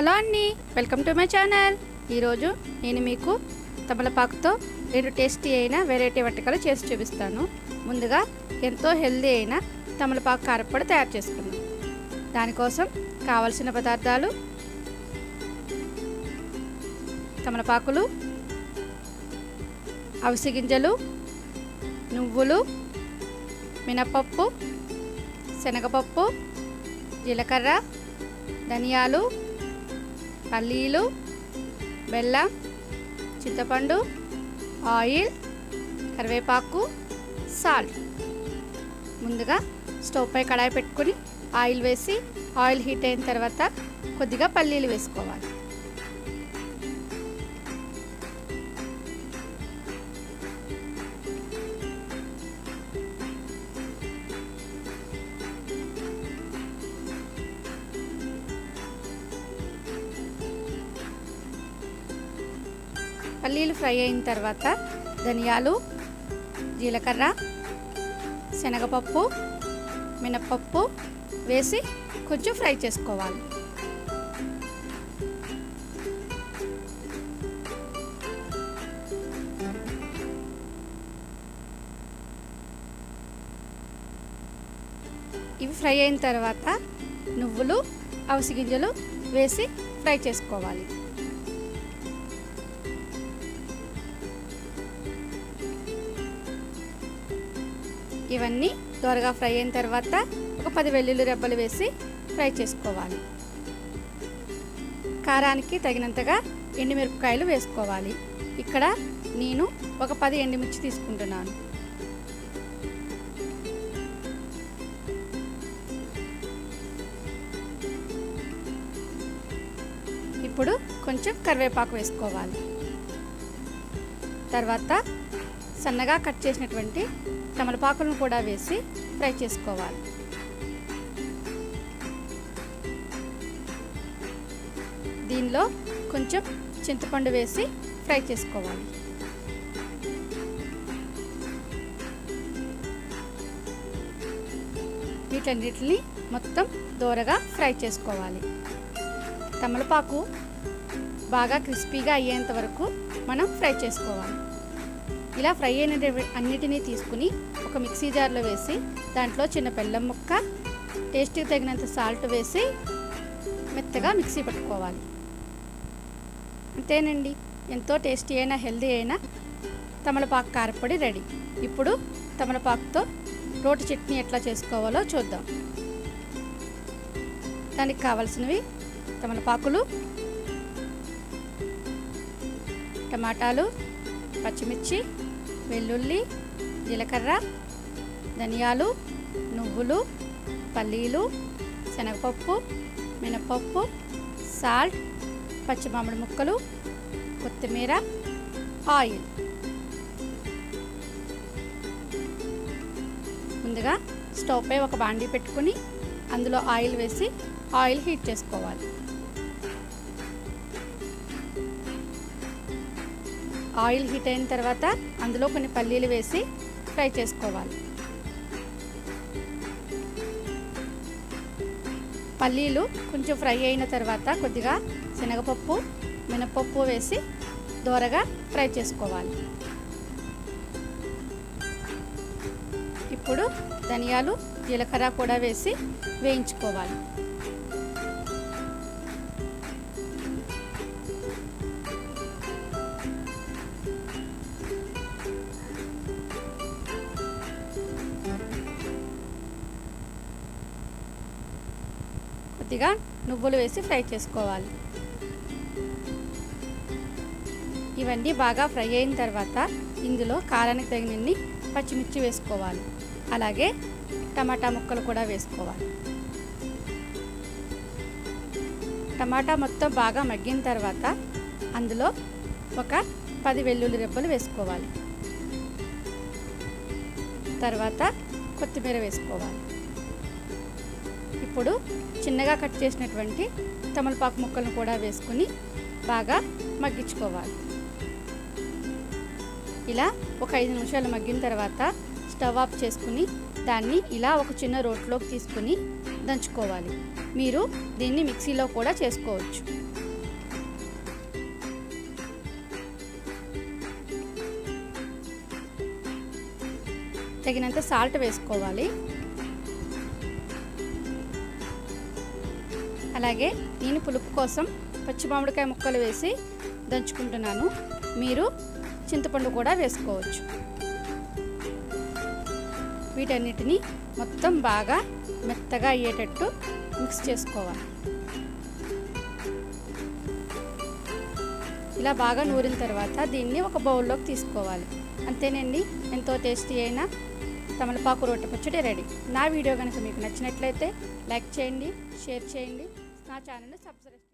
hello అండి welcome to my channel ఈరోజు నేను మీకు తమలపాకుతో రెండు టేస్టీ అయిన వెరైటీ వంటకాలు చేసి చూపిస్తాను ముందుగా ఎంతో హెల్దీ అయిన తమలపాకు కారప్పొడి తయారు చేసుకుందాం దానికోసం కావలసిన పదార్థాలు తమలపాకులు అవిసె గింజలు నువ్వులు మినపప్పు శనగపప్పు జీలకర్ర ధనియాలు పల్లీలు బెల్లం చింతపండు ఆయిల్ కరివేపాకు సాల్ట్ ముందుగా స్టవ్ పై కడాయి పెట్టుకుని ఆయిల్ వేసి ఆయిల్ హీట్ అయిన తర్వాత కొద్దిగా పల్లీలు వేసుకోవాలి పల్లీలు ఫ్రై అయిన తర్వాత ధనియాలు జీలకర్ర శనగపప్పు మినపప్పు వేసి కొంచెం ఫ్రై చేసుకోవాలి ఇవి ఫ్రై అయిన తర్వాత నువ్వులు అవిసి గింజలు వేసి ఫ్రై చేసుకోవాలి ఇవన్నీ త్వరగా ఫ్రై అయిన తర్వాత ఒక పది వెల్లుల్లి రెబ్బలు వేసి ఫ్రై చేసుకోవాలి కారానికి తగినంతగా ఎండుమిరపకాయలు వేసుకోవాలి ఇక్కడ నేను ఒక పది ఎండుమిర్చి తీసుకుంటున్నాను ఇప్పుడు కొంచెం కరివేపాకు వేసుకోవాలి తర్వాత సన్నగా కట్ చేసినటువంటి తమలపాకులను కూడా వేసి ఫ్రై చేసుకోవాలి దీనిలో కొంచెం చింతపండు వేసి ఫ్రై చేసుకోవాలి వీటన్నిటిని మొత్తం దూరగా ఫ్రై చేసుకోవాలి తమలపాకు బాగా క్రిస్పీగా అయ్యేంత వరకు మనం ఫ్రై చేసుకోవాలి ఇలా ఫ్రై అయిన అన్నిటినీ తీసుకుని ఒక మిక్సీ జార్లో వేసి దాంట్లో చిన్న బెల్లం ముక్క టేస్ట్కి తగినంత సాల్ట్ వేసి మెత్తగా మిక్సీ పట్టుకోవాలి అంతేనండి ఎంతో టేస్టీ అయిన హెల్దీ అయిన తమలపాకు కారపొడి రెడీ ఇప్పుడు తమలపాకుతో రోటి చట్నీ ఎట్లా చేసుకోవాలో చూద్దాం దానికి కావలసినవి తమలపాకులు టమాటాలు పచ్చిమిర్చి వెల్లుల్లి జీలకర్ర ధనియాలు నువ్వులు పల్లీలు శనగపప్పు మినపప్పు సాల్ట్ పచ్చి మామిడి ముక్కలు కొత్తిమీర ఆయిల్ ముందుగా స్టవ్ పై ఒక బాండీ పెట్టుకుని అందులో ఆయిల్ వేసి ఆయిల్ హీట్ చేసుకోవాలి ఆయిల్ హీట్ అయిన తర్వాత అందులో కొన్ని పల్లీలు వేసి ఫ్రై చేసుకోవాలి పల్లీలు కొంచెం ఫ్రై అయిన తర్వాత కొద్దిగా శనగపప్పు మినపప్పు వేసి దోరగా ఫ్రై చేసుకోవాలి ఇప్పుడు ధనియాలు జీలకర్ర కూడా వేసి వేయించుకోవాలి కొద్దిగా నువ్వులు వేసి ఫ్రై చేసుకోవాలి ఇవన్నీ బాగా ఫ్రై అయిన తర్వాత ఇందులో కారానికి తగినన్ని పచ్చిమిర్చి వేసుకోవాలి అలాగే టమాటా ముక్కలు కూడా వేసుకోవాలి టమాటా మొత్తం బాగా మగ్గిన తర్వాత అందులో ఒక పది వెల్లుల్లి రెబ్బలు వేసుకోవాలి తర్వాత కొత్తిమీర వేసుకోవాలి ఇప్పుడు చిన్నగా కట్ చేసినటువంటి తమలపాకు ముక్కలను కూడా వేసుకుని బాగా మగ్గించుకోవాలి ఇలా ఒక ఐదు నిమిషాలు మగ్గిన తర్వాత స్టవ్ ఆఫ్ చేసుకుని దాన్ని ఇలా ఒక చిన్న రోట్లోకి తీసుకుని దంచుకోవాలి మీరు దీన్ని మిక్సీలో కూడా చేసుకోవచ్చు తగినంత సాల్ట్ వేసుకోవాలి అలాగే నేను పులుపు కోసం పచ్చి మామిడికాయ ముక్కలు వేసి దంచుకుంటున్నాను మీరు చింతపండు కూడా వేసుకోవచ్చు వీటన్నిటిని మొత్తం బాగా మెత్తగా అయ్యేటట్టు మిక్స్ చేసుకోవాలి ఇలా బాగా నూరిన తర్వాత దీన్ని ఒక బౌల్లోకి తీసుకోవాలి అంతేనండి ఎంతో టేస్టీ అయిన తమలపాకు రొట్టె పచ్చడి రెడీ నా వీడియో కనుక మీకు నచ్చినట్లయితే లైక్ చేయండి షేర్ చేయండి నా ఛానల్ని సబ్స్క్రైబ్